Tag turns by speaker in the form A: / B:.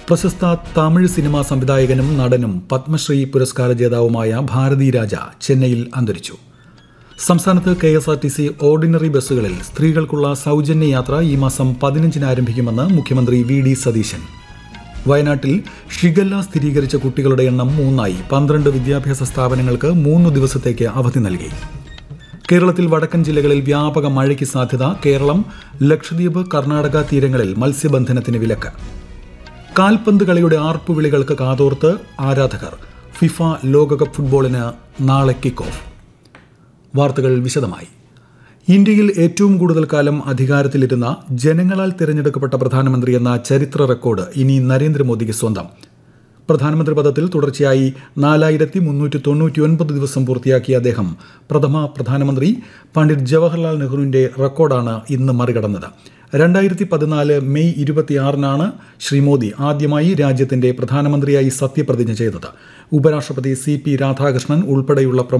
A: പ്രശസ്ത തമിഴ് സിനിമാ സംവിധായകനും നടനും പത്മശ്രീ പുരസ്കാര ജേതാവുമായ ഭാരതി രാജ ചെന്നൈയിൽ അന്തരിച്ചു സംസ്ഥാനത്ത് K S R T C ordinary ബസ്സുകളിൽ സ്ത്രീകൾക്കുള്ള സൗജന്യ യാത്ര ഈ മാസം പതിനഞ്ചിന് ആരംഭിക്കുമെന്ന് മുഖ്യമന്ത്രി വി ഡി സതീശൻ വയനാട്ടിൽ ഷിഗല്ല സ്ഥിരീകരിച്ച കുട്ടികളുടെ എണ്ണം മൂന്നായി പന്ത്രണ്ട് വിദ്യാഭ്യാസ സ്ഥാപനങ്ങൾക്ക് മൂന്ന് ദിവസത്തേക്ക് അവധി നൽകി കേരളത്തിൽ വടക്കൻ ജില്ലകളിൽ വ്യാപക മഴയ്ക്ക് സാധ്യത കേരളം ലക്ഷദ്വീപ് കർണാടക തീരങ്ങളിൽ മത്സ്യബന്ധനത്തിന് വിലക്ക് കാൽപന്ത് കളിയുടെ ആർപ്പുവിളികൾക്ക് കാതോർത്ത് ആരാധകർ ഫിഫ ലോകകപ്പ് ഫുട്ബോളിന് നാളെ കിക്ക് ഓഫ് വാർത്തകൾ വിശദമായി ഇന്ത്യയിൽ ഏറ്റവും കൂടുതൽ കാലം അധികാരത്തിലിരുന്ന ജനങ്ങളാൽ തിരഞ്ഞെടുക്കപ്പെട്ട പ്രധാനമന്ത്രി എന്ന ചരിത്ര റെക്കോർഡ് ഇനി നരേന്ദ്രമോദിക്ക് സ്വന്തം പ്രധാനമന്ത്രി പദത്തിൽ തുടർച്ചയായി നാലായിരത്തി മുന്നൂറ്റി തൊണ്ണൂറ്റി ഒൻപത് ദിവസം പൂർത്തിയാക്കിയ അദ്ദേഹം പ്രഥമ പ്രധാനമന്ത്രി പണ്ഡിറ്റ് ജവഹർലാൽ നെഹ്റുവിന്റെ റെക്കോർഡാണ് ഇന്ന് മറികടന്നത് രണ്ടായിരത്തി പതിനാല് മെയ് ഇരുപത്തിയാറിനാണ് ശ്രീ മോദി ആദ്യമായി രാജ്യത്തിന്റെ പ്രധാനമന്ത്രിയായി സത്യപ്രതിജ്ഞ ചെയ്തത് ഉപരാഷ്ട്രപതി സി പി രാധാകൃഷ്ണൻ ഉൾപ്പെടെയുള്ള പ്രമുഖ